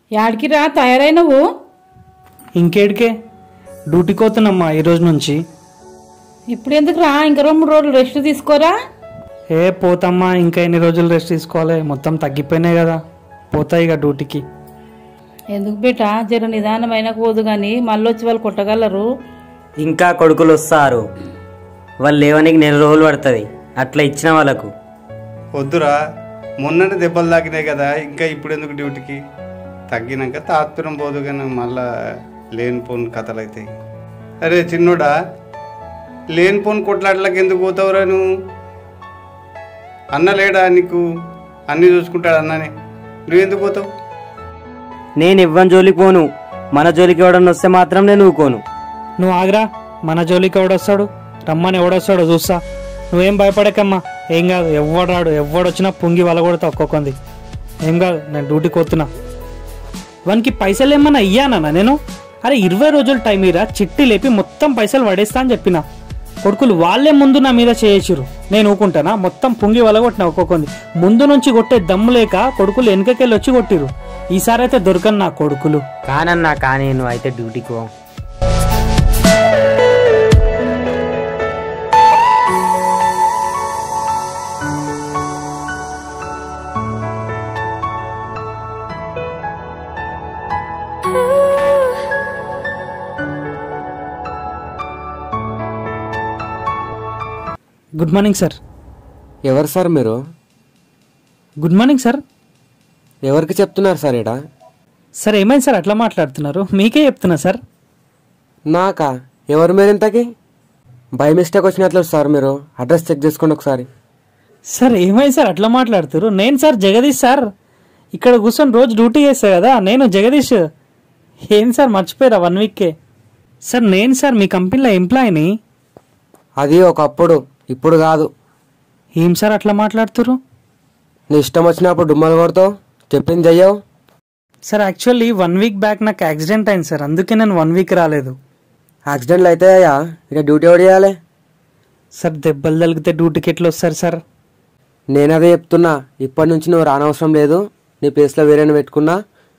యాడికి రా తయారైనవు ఇంకేడికే డ్యూటీకి పోతున్నామ్మా ఈ రోజు నుంచి ఇప్పుడు ఎందుకు రా ఇంకా రెండు మూడు రోజులు రెస్ట్ తీసుకోరా ఏ పోతమ్మా ఇంకా ఎన్ని రోజులు రెస్ట్ తీసుకోవాలి మొత్తం తగ్గిపోయినాయి కదా పోతాయి ఇక డ్యూటీకి ఎందుకు బేట జర నిదానమైన పోదు కానీ మళ్ళీ వచ్చి వాళ్ళు కొట్టగలరు ఇంకా కొడుకులు వస్తారు వాళ్ళు లేవనికి నెల రోజులు పడుతుంది అట్లా ఇచ్చిన వాళ్ళకు వద్దురా మొన్ననే దెబ్బలు తాకినాయి కదా ఇంకా ఇప్పుడు ఎందుకు డ్యూటీకి తగ్గినాక తాత్పర్యం పోదు కానీ మళ్ళా లేనిపోని కథలు అవుతాయి అరే చిన్నోడా లేనిపోని కొట్లాట్లకి ఎందుకు పోతావురా నువ్వు అన్న లేడా నీకు అన్నీ చూసుకుంటాడు అన్ననే నువ్వు ఎందుకు పోతావు నేను ఇవ్వని జోలికి పోను మన జోలికి ఎవడన్నా వస్తే మాత్రం నేను ఊకోను నువ్వు ఆగ్రా మన జోలికి ఎవడొస్తాడు రమ్మని ఎవడొస్తాడో చూస్తా నువ్వేం భయపడకమ్మా ఏం కాదు ఎవడు రాడు ఎవడొచ్చినా పొంగి వలగొడతా ఒక్కొక్కంది ఏం కాదు నేను డ్యూటీకి పోతున్నా వానికి పైసలు ఏమన్నా ఇయ్యానా నేను అరే ఇరవై రోజులు టైం ఇరా చిట్టి లేపి మొత్తం పైసలు పడేస్తా అని చెప్పిన కొడుకులు వాళ్ళే ముందు నా మీద చేయించిరు నేను ఊకుంటానా మొత్తం పొంగి వలగొట్టిన ఒక్కొక్కంది ముందు నుంచి కొట్టే దమ్ము లేక కొడుకులు వెనకకెళ్ళి వచ్చి కొట్టిరు ఈసారి అయితే దొరకను నా కొడుకులు కానన్నా కానీ నువ్వు అయితే డ్యూటీకి పో గుడ్ మార్నింగ్ సార్ ఎవరు సార్ మీరు గుడ్ మార్నింగ్ సార్ ఎవరికి చెప్తున్నారు సార్ ఇడ సార్ ఏమైంది సార్ అట్లా మాట్లాడుతున్నారు మీకే చెప్తున్నా సార్ నాకా ఎవరు మీరు ఇంతకి బై మిస్టేక్ వచ్చినట్లు సార్ మీరు అడ్రస్ చెక్ చేసుకోండి ఒకసారి సార్ ఏమైంది సార్ అట్లా మాట్లాడుతున్నారు నేను సార్ జగదీష్ సార్ ఇక్కడ కూర్చొని రోజు డ్యూటీ చేస్తా కదా నేను జగదీష్ ఏం సార్ మర్చిపోయారా వన్ వీక్కే సార్ నేను సార్ మీ కంపెనీలో ఎంప్లాయీని అది ఒకప్పుడు ఇప్పుడు కాదు ఏం సార్ అట్లా మాట్లాడుతున్నారు నీ ఇష్టం వచ్చినప్పుడు డుమ్మలు కొడతావు చెప్పింది చెయ్యవు sir actually one week back నాకు యాక్సిడెంట్ అయింది సార్ అందుకే నేను వన్ వీక్ రాలేదు యాక్సిడెంట్లు అయితే అయ్యా ఇక డ్యూటీ ఎవరు చేయాలి సార్ దెబ్బలు తగిలితే డ్యూటీకి ఎట్లా వస్తారు సార్ నేను అదే చెప్తున్నా ఇప్పటి నుంచి నువ్వు రానవసరం లేదు నీ ప్లేస్లో వేరేని పెట్టుకున్నా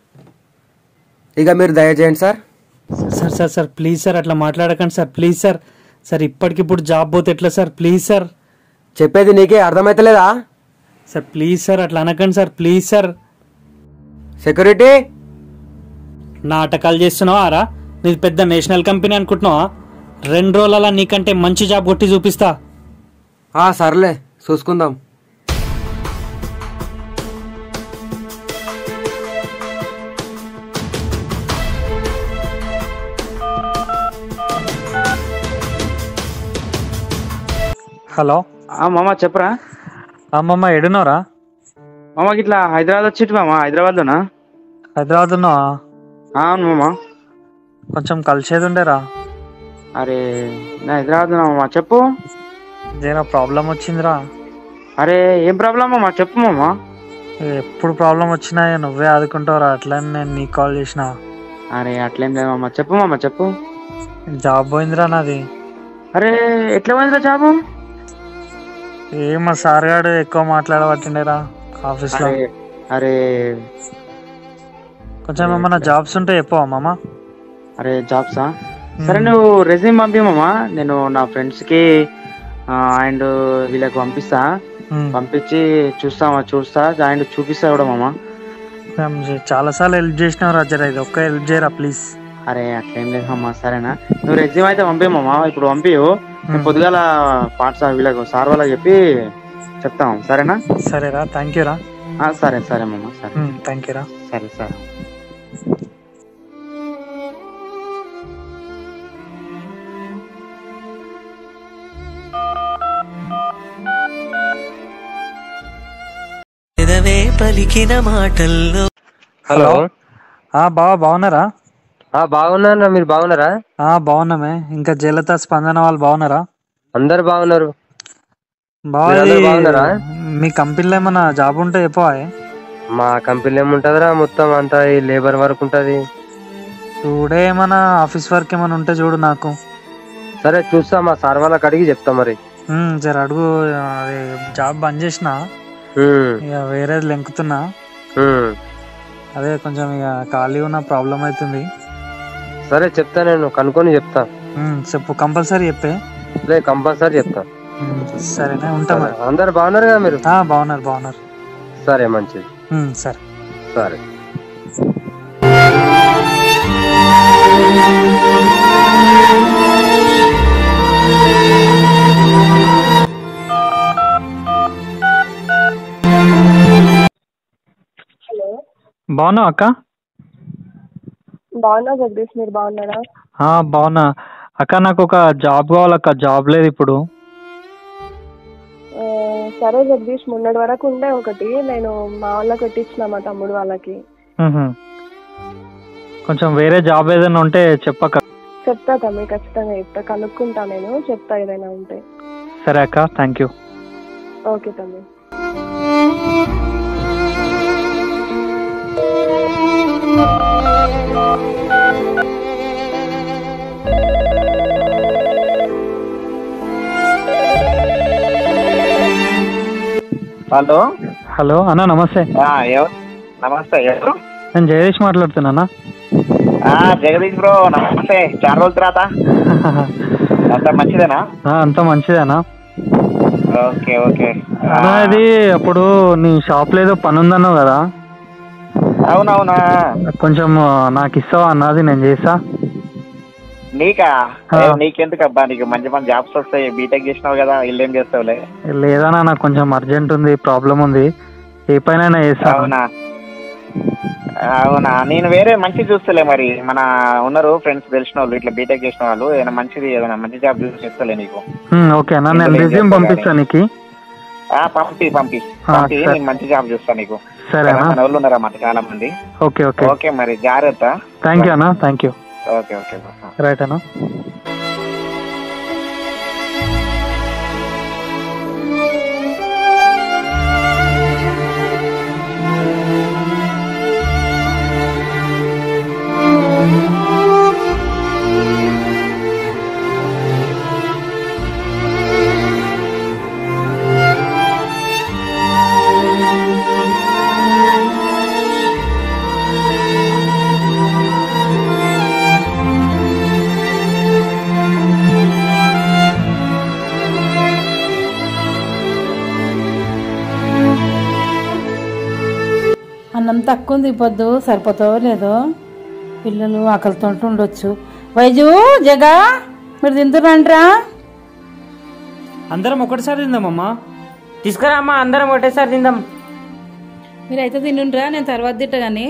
ఇక మీరు దయచేయండి sir sir sir sir please sir అట్లా మాట్లాడకండి సార్ ప్లీజ్ సార్ సార్ ఇప్పటికిప్పుడు జాబ్ పోతే ఎట్లా సార్ ప్లీజ్ సార్ చెప్పేది నీకే అర్థమైతలేదా సార్ ప్లీజ్ సార్ అట్లా అనకండి సార్ ప్లీజ్ సార్ సెక్యూరిటీ నాటకాలు చేస్తున్నావా రా నీది పెద్ద నేషనల్ కంపెనీ అనుకుంటున్నావా రెండు రోజుల నీకంటే మంచి జాబ్ కొట్టి చూపిస్తా ఆ సర్లే చూసుకుందాం హలో మామ చెప్పరా అమ్మమ్మ ఎడునోరా మామ ఇట్లా హైదరాబాద్ వచ్చిట్టు మామ హైదరాబాద్ లోనా హైదరాబాద్ ఉన్నావా అవును మామ కొంచెం కలిసేది ఉండేరా అరే నా హైదరాబాద్ ఉన్నా మామ చెప్పు ఏదైనా ప్రాబ్లం వచ్చిందిరా అరే ఏం ప్రాబ్లం మామ చెప్పు మామ ఎప్పుడు ప్రాబ్లం వచ్చినా నువ్వే ఆదుకుంటావురా అట్లని నేను నీకు కాల్ చేసిన అరే అట్లేం లేదు మామ చెప్పు మామ చెప్పు జాబ్ పోయిందిరా నాది అరే ఎట్లా పోయిందిరా జాబు ఏ మా సార్ గారు ఎక్కువ మాట్లాడబట్టిండేరా ఆఫీస్ లో అరే అరే కొంచెం ఏమన్నా జాబ్స్ ఉంటే చెప్పవా మామ అరే జాబ్సా సరే నువ్వు రెజ్యూమ్ పంపి మామ నేను నా ఫ్రెండ్స్ కి అండ్ వీళ్ళకి పంపిస్తా ఉమ్. పంపించి చూస్తామా చూస్తా అండ్ చూపిస్తా కూడా మామ చాలా సార్లు హెల్ప్ చేసినావు రాజరా ఇది ఒక్క హెల్ప్ చేయరా ప్లీజ్ అరే అట్లేం లేదు అమ్మా సరేనా నువ్వు రెజ్యూమ్ అయితే పంపేమమ్మా ఇప్పుడు పంపియు నేను పొద్దుగాల పాఠశాల వీళ్ళకు సార్ వాళ్ళకి చెప్పి చెప్తాం సరేనా సరేరా థ్యాంక్ యూ రా ఆ, సరే సరే మమ్మ సరే థ్యాంక్ యూ రా సరే సరే పెదవే పలికిన మాటల్లో హలో ఆ బావా బాగున్నారా బాగున్నారా మీరు బాగున్నారా ఆ బాగున్నామే ఇంకా జలత స్పందన వాళ్ళు బాగున్నారా అందరు బాగున్నారు బావా మీరందరూ ఇది బాగున్నారా? మీ కంపెనీలో ఏమన్నా జాబ్ ఉంటే చెప్పవా మా కంపెనీలో ఏముంటదిరా మొత్తం అంతా ఈ లేబర్ వర్క్ ఉంటది చూడే ఏమన్నా ఆఫీస్ వర్క్ ఏమైనా ఉంటే చూడు నాకు సరే చూస్తా మా సార్ వాళ్ళకి అడిగి చెప్తా మరి ఉమ్, జర అడుగు అది జాబ్ బంద్ చేసిన ఉమ్, ఇక వేరేది లెంకుతున్నా ఉమ్. అదే కొంచెం ఇక ఖాళీ ఉన్న ప్రాబ్లం అవుతుంది సరే చెప్తా నేను కనుక్కొని చెప్తా ఉమ్, చెప్పు కంపల్సరీ చెప్పే లే కంపల్సరీ చెప్తా ఉమ్, సరేనే ఉంటా మరి అందరు బాగున్నారు కదా మీరు ఆ, బాగున్నారు బాగున్నారు సరే మంచిది ఉమ్, సరే సరే బాగున్నావు అక్క బాగున్నా జగదీష్ మీరు బాగున్నారా ఆ, బాగున్నా అక్క నాకు ఒక జాబ్ కావాలక్క జాబ్ లేదు ఇప్పుడు ఆ, సరే జగదీష్ మొన్నటి వరకు ఉండే ఒకటి నేను మా వాళ్ళకి పెట్టించిన మా తమ్ముడు వాళ్ళకి ఉహు. కొంచెం వేరే జాబ్ ఏదైనా ఉంటే చెప్పక్క చెప్తా తమ్మి ఖచ్చితంగా చెప్తా కనుక్కుంటా నేను చెప్తా ఏదైనా ఉంటే సరే అక్క థ్యాంక్ యూ ఓకే తమ్మి హలో హలో అన్న నమస్తే ఆ, ఎవరు నమస్తే ఎవరు నేను జగదీష్ మాట్లాడుతున్నానా ఆ, జగదీష్ బ్రో నమస్తే చాలా రోజుల తర్వాత అంతా మంచిదేనా ఆ, అంతా మంచిదేనా ఓకే ఓకే ఆ, అన్నా ఇది అప్పుడు నీ షాప్ లో ఏదో పని ఉందన్నావు కదా అవునవునా కొంచెం ఆ, నాకు ఇస్తావా అన్నది నేను చేస్తా నీకా ఆ. ఏ, నీకెందుకు అబ్బా నీకు మంచి మంచి జాబ్స్ వస్తాయి బీటెక్ చేసినావు కదా ఇల్లు ఏం చేస్తావులే లేదన్నా నాకు కొంచెం అర్జెంట్ ఉంది ప్రాబ్లం ఉంది ఏ పైన చేస్తా అవునా అవునా నేను వేరే మంచి చూస్తలే మరి మన ఉన్నారు ఫ్రెండ్స్ తెలిసిన వాళ్ళు ఇట్లా బీటెక్ చేసిన వాళ్ళు ఏదైనా మంచిది ఏదైనా మంచి జాబ్ చూసి చేస్తలే నీకు ఉమ్, ఓకే అన్న నేను ఇందులో ఏం రిజ్యూమ్ చేస్తావు పంపిస్తా నీకు ఆ, పంపి పంపి ఆ, పంపి సరే. నేను మంచి జాబ్ చూస్తా నీకు సరేనా మన వాళ్ళు ఉన్నారన్నమాట చాలా మంది ఓకే ఓకే ఓకే మరి జాగ్రత్త థ్యాంక్ యూ అన్న thank you okay okay right అన్న అన్నం తక్కువ ఉంది పొద్దు సరిపోతావో లేదో పిల్లలు ఆకలితో ఉండొచ్చు వైజు జగా మీరు తింటున్నాంట్రా అందరం ఒకటిసారి తిందామమ్మా తీసుకురామ్మా అందరం ఒకటేసారి తిందాం మీరైతే తిండుండ్రా నేను తర్వాత తింటా కానీ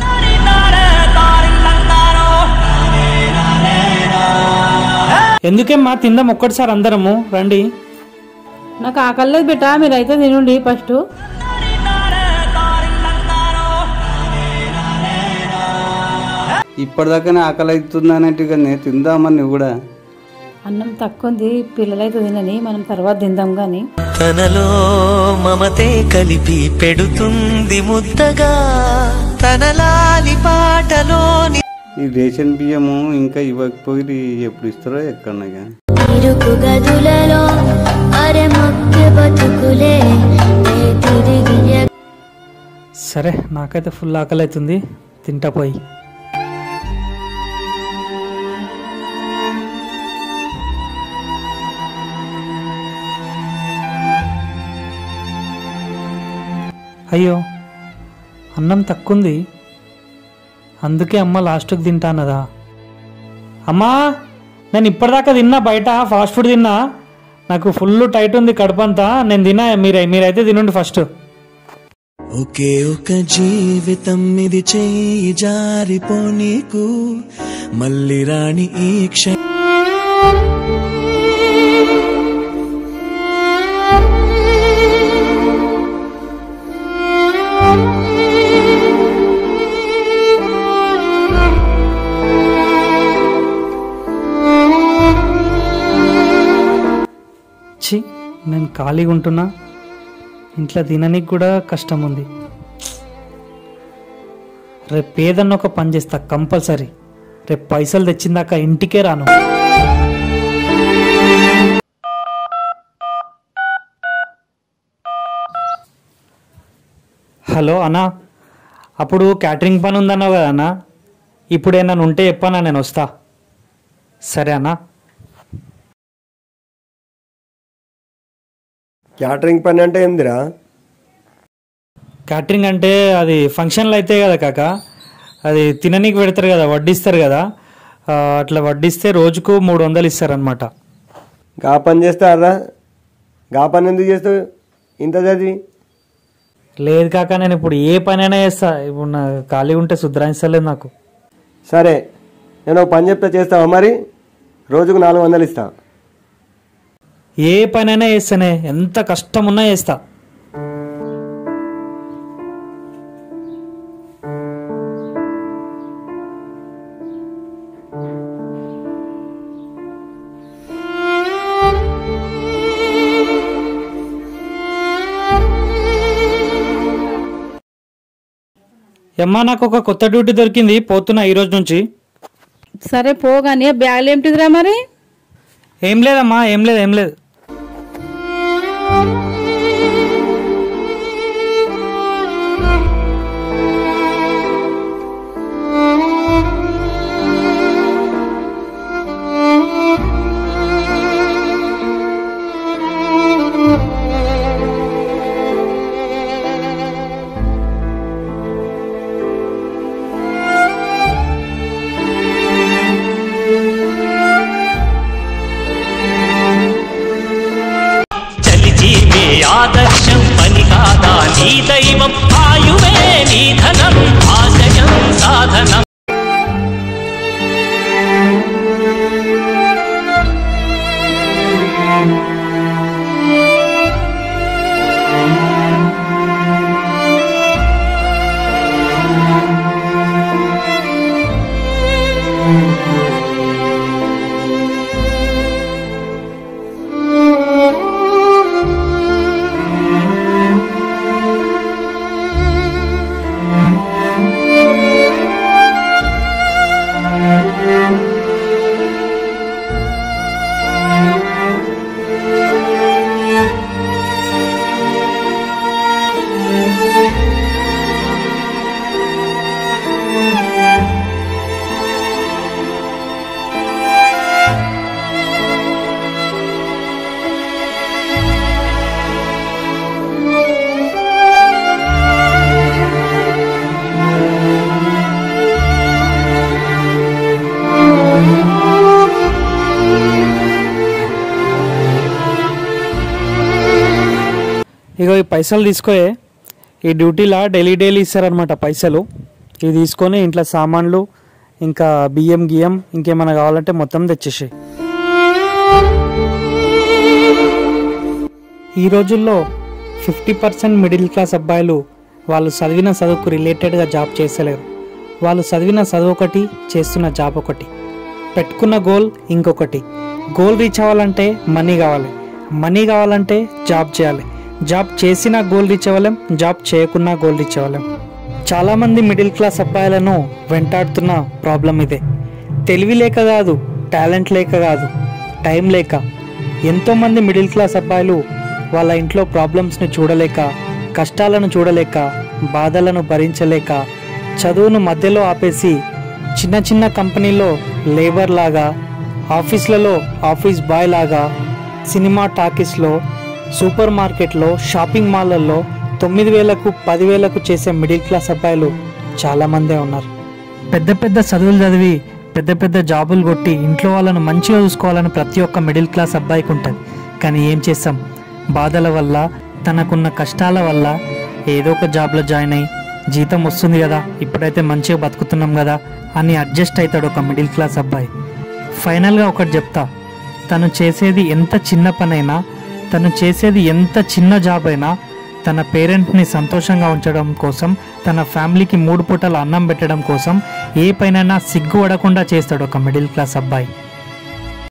ఎందుకేమ్మా తిందాం ఒక్కటిసారి అందరము రండి నాకు ఆకలి లేదు బిడ్డ మీరైతే తినుండి ఫస్ట్ ఇప్పటిదాకానే ఆకలి అవుతుంది అన్నట్టుగానే తిందామని నువ్వు కూడా అన్నం తక్కువ ఉంది పిల్లలైతే తినని మనం తర్వాత తిందాం కానీ తనలో మమతే కలిపి పెడుతుంది ముద్దగా తనలాలి పాటలోని ఈ రేషన్ బియ్యము ఇంకా ఇవ్వకపోయి ఎప్పుడు ఇస్తారో ఎక్కడనగా ఇరుకు గదులలో అరెమొక్కి బతుకులే ఏ తిరిగి ఎ- సరే నాకైతే ఫుల్ ఆకలి అవుతుంది తింటా పోయి అయ్యో అన్నం తక్కువ అందుకే అమ్మ లాస్ట్కి తింటానదా అమ్మా నేను ఇప్పటిదాకా తిన్నా బయట ఫాస్ట్ ఫుడ్ తిన్నా నాకు ఫుల్ టైట్ ఉంది కడుపంతా నేను తిన్నా మీరే మీరైతే తినండి ఫస్ట్ ఒకే ఒక జీవితం ఇది చేయి జారిపోనీకు మళ్ళీ రాణి ఈ క్ష ఛీ నేను ఖాళీగా ఉంటున్నా ఇంట్లో తిననీకి కూడా కష్టం ఉంది రేపు ఏదన్నా ఒక పని చేస్తా కంపల్సరీ రేపు పైసలు తెచ్చిందాక ఇంటికే రాను హలో అన్నా అప్పుడు క్యాటరింగ్ పని ఉందన్నావు కదా అన్న ఇప్పుడు ఏమన్నా ఉంటే చెప్పనా నేను వస్తా సరే అన్నా క్యాటరింగ్ పని అంటే ఏందిరా క్యాటరింగ్ అంటే అది ఫంక్షన్లు అయితే కదా కాక అది తిననీకి పెడతారు కదా వడ్డిస్తారు కదా ఆ, అట్లా వడ్డిస్తే రోజుకు మూడు వందలు ఇస్తారనమాట గా పని చేస్తారా గా పని ఎందుకు చేస్తావు ఇంత చదివి లేదు కాక నేను ఇప్పుడు ఏ పనైనా చేస్తా ఇప్పుడు నా ఖాళీ ఉంటే శుద్రాయిస్తలేదు నాకు సరే నేను ఒక పని చెప్తే చేస్తావా మరి రోజుకు నాలుగు వందలు ఇస్తా ఏ పనైనా చేస్తానే ఎంత కష్టం ఉన్నా చేస్తా అమ్మా నాకు ఒక కొత్త డ్యూటీ దొరికింది పోతున్నా ఈ రోజు నుంచి సరే పోగాని బ్యాగులు ఏమిటిదిరా మరి ఏం లేదమ్మా ఏం లేదు ఏం లేదు చలిజీవే ఆదర్శం పని కాదా నీ దైవం ఆయువే నీ ధనం ఆశయం సాధనం ఇగో ఈ పైసలు తీసుకోయే ఈ డ్యూటీలా డైలీ డైలీ ఇస్తారనమాట పైసలు ఇవి తీసుకొని ఇంట్లో సామాన్లు ఇంకా బియ్యం గియ్యం ఇంకేమైనా కావాలంటే మొత్తం తెచ్చేసి ఈ రోజుల్లో ఫిఫ్టీ పర్సెంట్ మిడిల్ క్లాస్ అబ్బాయిలు వాళ్ళు చదివిన చదువుకు రిలేటెడ్గా జాబ్ చేస్తలేరు వాళ్ళు చదివిన చదువు ఒకటి చేస్తున్న జాబ్ ఒకటి పెట్టుకున్న గోల్ ఇంకొకటి గోల్ రీచ్ అవ్వాలంటే మనీ కావాలి మనీ కావాలంటే జాబ్ చేయాలి జాబ్ చేసినా గోల్ రీచ్ అవ్వలేం జాబ్ చేయకున్నా గోల్ రీచ్ అవ్వలేం చాలామంది మిడిల్ క్లాస్ అబ్బాయిలను వెంటాడుతున్న ప్రాబ్లం ఇదే తెలివి లేక కాదు టాలెంట్ లేక కాదు టైం లేక ఎంతోమంది మిడిల్ క్లాస్ అబ్బాయిలు వాళ్ళ ఇంట్లో ప్రాబ్లమ్స్ని చూడలేక కష్టాలను చూడలేక బాధలను భరించలేక చదువును మధ్యలో ఆపేసి చిన్న చిన్న కంపెనీలో లేబర్ లాగా ఆఫీస్లలో ఆఫీస్ బాయ్ లాగా సినిమా టాకీస్లో సూపర్ మార్కెట్లో షాపింగ్ మాల్లలో తొమ్మిది వేలకు పదివేలకు చేసే మిడిల్ క్లాస్ అబ్బాయిలు చాలామందే ఉన్నారు పెద్ద పెద్ద చదువులు చదివి పెద్ద పెద్ద జాబులు కొట్టి ఇంట్లో వాళ్ళను మంచిగా చూసుకోవాలని ప్రతి ఒక్క మిడిల్ క్లాస్ అబ్బాయికి ఉంటుంది కానీ ఏం చేస్తాం బాధల వల్ల తనకున్న కష్టాల వల్ల ఏదో ఒక జాబ్లో జాయిన్ అయ్యి జీతం వస్తుంది కదా ఇప్పుడైతే మంచిగా బతుకుతున్నాం కదా అని అడ్జస్ట్ అవుతాడు ఒక మిడిల్ క్లాస్ అబ్బాయి ఫైనల్గా ఒకటి చెప్తా తను చేసేది ఎంత చిన్న పనైనా తను చేసేది ఎంత చిన్న జాబ్ అయినా తన పేరెంట్ని సంతోషంగా ఉంచడం కోసం తన ఫ్యామిలీకి మూడు పూటల అన్నం పెట్టడం కోసం ఏ పైనైనా సిగ్గు పడకుండా చేస్తాడు ఒక మిడిల్ క్లాస్ అబ్బాయి